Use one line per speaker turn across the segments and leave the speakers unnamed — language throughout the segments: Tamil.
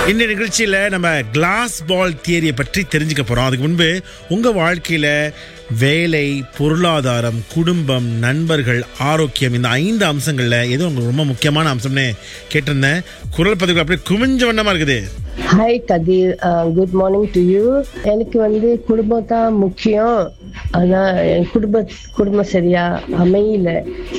இந்த நிகழ்ச்சியில நம்ம கிளாஸ் பால் தியரியை பற்றி தெரிஞ்சுக்க போறோம் அதுக்கு முன்பு உங்க வாழ்க்கையில வேலை பொருளாதாரம் குடும்பம் நண்பர்கள் ஆரோக்கியம் இந்த ஐந்து அம்சங்கள்ல எது உங்களுக்கு ரொம்ப முக்கியமான அம்சம்னு கேட்டிருந்தேன் குரல் பதிவுகள் அப்படியே குமிஞ்ச வண்ணமா இருக்குது
hi Kathir good morning to you எனக்கு வந்து குடும்பம் தான் முக்கியம் ஆனால் என் குடும்ப குடும்பம் சரியா அமையல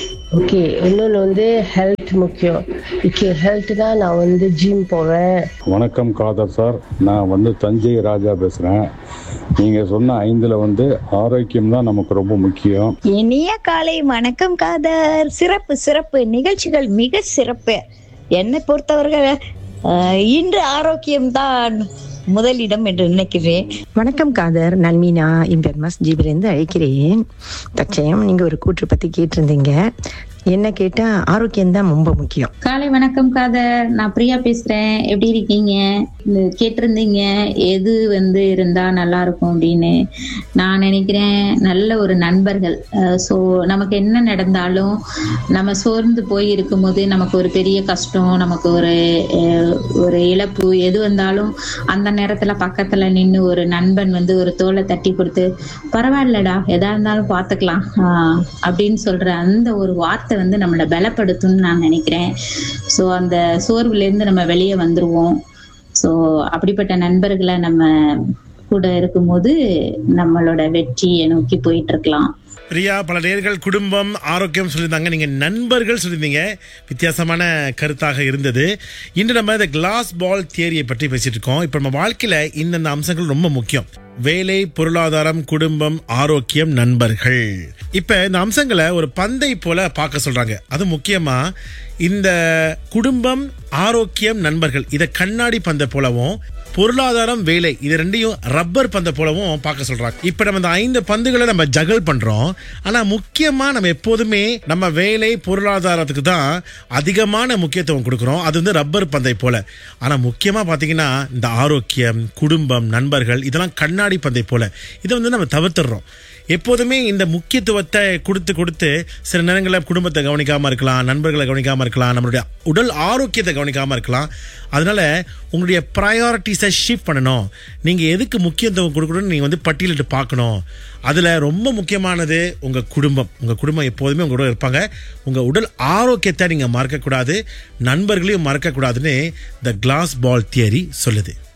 ஓகே இன்னொன்று வந்து ஹெல்த் முக்கியம் ஓகே ஹெல்த் தான் நான் வந்து ஜிம் போவேன்
வணக்கம் காதர் சார் நான் வந்து தஞ்சை ராஜா பேசுகிறேன் நீங்கள் சொன்ன ஐந்தில் வந்து ஆரோக்கியம் தான் நமக்கு ரொம்ப முக்கியம்
இனிய காலை வணக்கம் காதர் சிறப்பு சிறப்பு நிகழ்ச்சிகள் மிக சிறப்பு என்னை பொறுத்தவர்கள் அஹ், இன்று ஆரோக்கியம்தான் முதலிடம் என்று நினைக்கிறேன்
வணக்கம் காதர் நான் மீனா இம்பெர்மஸ் ஜிபிலேருந்து அழைக்கிறேன் தச்சயம் நீங்க ஒரு கூற்று பத்தி கேட்டிருந்தீங்க என்ன கேட்டா ஆரோக்கியம் தான் ரொம்ப முக்கியம்
காலை வணக்கம் காதர் நான் பிரியா பேசுறேன் எப்படி இருக்கீங்க இந்த கேட்டிருந்தீங்க எது வந்து இருந்தா நல்லா இருக்கும் அப்படின்னு நான் நினைக்கிறேன் நல்ல ஒரு நண்பர்கள் ஸோ நமக்கு என்ன நடந்தாலும் நம்ம சோர்ந்து போய் இருக்கும்போது நமக்கு ஒரு பெரிய கஷ்டம் நமக்கு ஒரு அஹ், ஒரு இழப்பு எது வந்தாலும் அந்த நேரத்துல பக்கத்துல நின்று ஒரு நண்பன் வந்து ஒரு தோலை தட்டி கொடுத்து பரவாயில்லடா எதா இருந்தாலும் பார்த்துக்கலாம் ஆஹ், அப்படின்னு சொல்ற அந்த ஒரு வார்த்தை வந்து நம்மளை பலப்படுத்தும்னு நான் நினைக்கிறேன் ஸோ அந்த சோர்வுலேருந்து நம்ம வெளியே வந்துருவோம் ஸோ அப்படிப்பட்ட நண்பர்களை நம்ம கூட இருக்கும்போது நம்மளோட வெற்றியை நோக்கி போயிட்டு இருக்கலாம்
பிரியா பல நேர்கள் குடும்பம் ஆரோக்கியம் சொல்லியிருந்தாங்க நீங்க நண்பர்கள் சொல்லியிருந்தீங்க வித்தியாசமான கருத்தாக இருந்தது இன்று நம்ம இந்த கிளாஸ் பால் தியரியை பற்றி பேசிட்டு இருக்கோம் இப்ப நம்ம வாழ்க்கையில இந்தந்த அம்சங்கள் ரொம்ப முக்கியம் வேலை பொருளாதாரம் குடும்பம் ஆரோக்கியம் நண்பர்கள் இப்ப இந்த அம்சங்களை ஒரு பந்தை போல பார்க்க சொல்றாங்க அது முக்கியமா இந்த குடும்பம் ஆரோக்கியம் நண்பர்கள் இதை கண்ணாடி பந்தை போலவும் பொருளாதாரம் வேலை இது ரெண்டையும் ரப்பர் பந்தை போலவும் பார்க்க சொல்றாங்க இப்ப நம்ம இந்த ஐந்து பந்துகளை நம்ம ஜகல் பண்றோம் ஆனா முக்கியமா நம்ம எப்போதுமே நம்ம வேலை பொருளாதாரத்துக்கு தான் அதிகமான முக்கியத்துவம் கொடுக்கிறோம் அது வந்து ரப்பர் பந்தை போல ஆனா முக்கியமா பாத்தீங்கன்னா இந்த ஆரோக்கியம் குடும்பம் நண்பர்கள் இதெல்லாம் கண்ணாடி பந்தை போல இதை வந்து நம்ம தவிர்த்துடுறோம் எப்போதுமே இந்த முக்கியத்துவத்தை கொடுத்து கொடுத்து சில நேரங்களில் குடும்பத்தை கவனிக்காம இருக்கலாம் நண்பர்களை கவனிக்காம இருக்கலாம் நம்மளுடைய உடல் ஆரோக்கியத்தை கவனிக்காம இருக்கலாம் அதனால உங்களுடைய ப்ரையாரிட்டிஸை ஷிஃப்ட் பண்ணணும் நீங்க எதுக்கு முக்கியத்துவம் கொடுக்கணும்னு நீங்க வந்து பட்டியலிட்டு பார்க்கணும் அதுல ரொம்ப முக்கியமானது உங்க குடும்பம் உங்க குடும்பம் எப்போதுமே உங்க கூட இருப்பாங்க உங்க உடல் ஆரோக்கியத்தை நீங்க மறக்கக்கூடாது நண்பர்களையும் மறக்கக்கூடாதுன்னு த கிளாஸ் பால் தியரி சொல்லுது